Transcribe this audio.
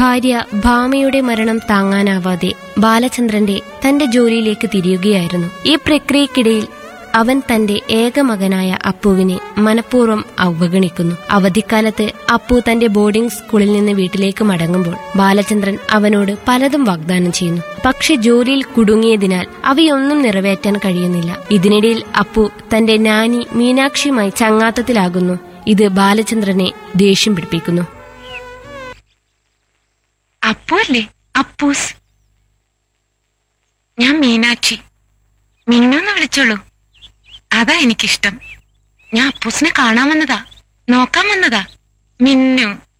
ഭാര്യ ഭാമയുടെ മരണം താങ്ങാനാവാതെ ബാലചന്ദ്രന്റെ തന്റെ ജോലിയിലേക്ക് തിരിയുകയായിരുന്നു ഈ പ്രക്രിയക്കിടയിൽ അവൻ തന്റെ ഏക മകനായ അപ്പുവിനെ മനഃപൂർവ്വം അവഗണിക്കുന്നു അവധിക്കാലത്ത് അപ്പു തന്റെ ബോർഡിംഗ് സ്കൂളിൽ നിന്ന് വീട്ടിലേക്ക് മടങ്ങുമ്പോൾ ബാലചന്ദ്രൻ അവനോട് പലതും വാഗ്ദാനം ചെയ്യുന്നു പക്ഷെ ജോലിയിൽ കുടുങ്ങിയതിനാൽ അവയൊന്നും നിറവേറ്റാൻ കഴിയുന്നില്ല ഇതിനിടയിൽ അപ്പു തന്റെ നാനി മീനാക്ഷിയുമായി ചങ്ങാത്തത്തിലാകുന്നു ഇത് ബാലചന്ദ്രനെ ദേഷ്യം പിടിപ്പിക്കുന്നു അപ്പു അല്ലേ അപ്പൂസ് ഞാൻ മീനാക്ഷി മിന്നൂന്ന് വിളിച്ചോളൂ അതാ എനിക്കിഷ്ടം ഞാൻ അപ്പൂസിനെ കാണാൻ വന്നതാ നോക്കാൻ വന്നതാ മിന്നു